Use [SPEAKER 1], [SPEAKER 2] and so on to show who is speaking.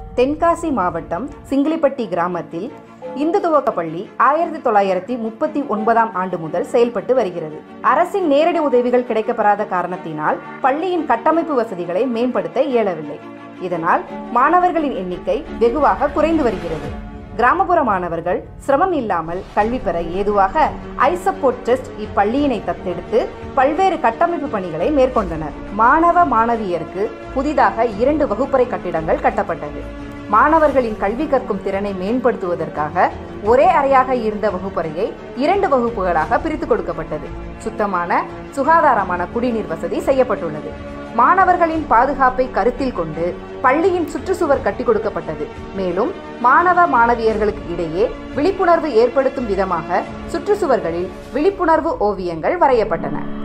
[SPEAKER 1] தென்காசி மாவட்டம் சிங்கிலிப்பட்டி கிராமத்தில் இந்து துவக்க பள்ளி ஆயிரத்தி தொள்ளாயிரத்தி முப்பத்தி ஒன்பதாம் ஆண்டு முதல் செயல்பட்டு வருகிறது அரசின் நேரடி உதவிகள் கிடைக்கப்பெறாத காரணத்தினால் பள்ளியின் கட்டமைப்பு வசதிகளை மேம்படுத்த இயலவில்லை இதனால் மாணவர்களின் எண்ணிக்கை வெகுவாக குறைந்து வருகிறது கிராமப்புற மாணவர்கள் சிரமம் இல்லாமல் கல்வி பெற ஏதுவாக ஐசப்போர்ட் டெஸ்ட் இப்பள்ளியினை தத்தெடுத்து பல்வேறு கட்டமைப்பு பணிகளை மேற்கொண்டனர் மாணவ மாணவியருக்கு புதிதாக இரண்டு வகுப்பறை கட்டிடங்கள் கட்டப்பட்டது மாணவர்களின் கல்வி கற்கும் திறனை மேம்படுத்துவதற்காக ஒரே அறையாக இருந்த வகுப்பறையை இரண்டு வகுப்புகளாக பிரித்து கொடுக்கப்பட்டது சுத்தமான சுகாதாரமான குடிநீர் வசதி செய்யப்பட்டுள்ளது மாணவர்களின் பாதுகாப்பை கருத்தில் கொண்டு பள்ளியின் சுற்றுச்சுவர் கட்டி கொடுக்கப்பட்டது மேலும் மாணவ மாணவியர்களுக்கு இடையே விழிப்புணர்வு ஏற்படுத்தும் விதமாக சுற்றுச்சுவர்களில் விழிப்புணர்வு ஓவியங்கள் வரையப்பட்டன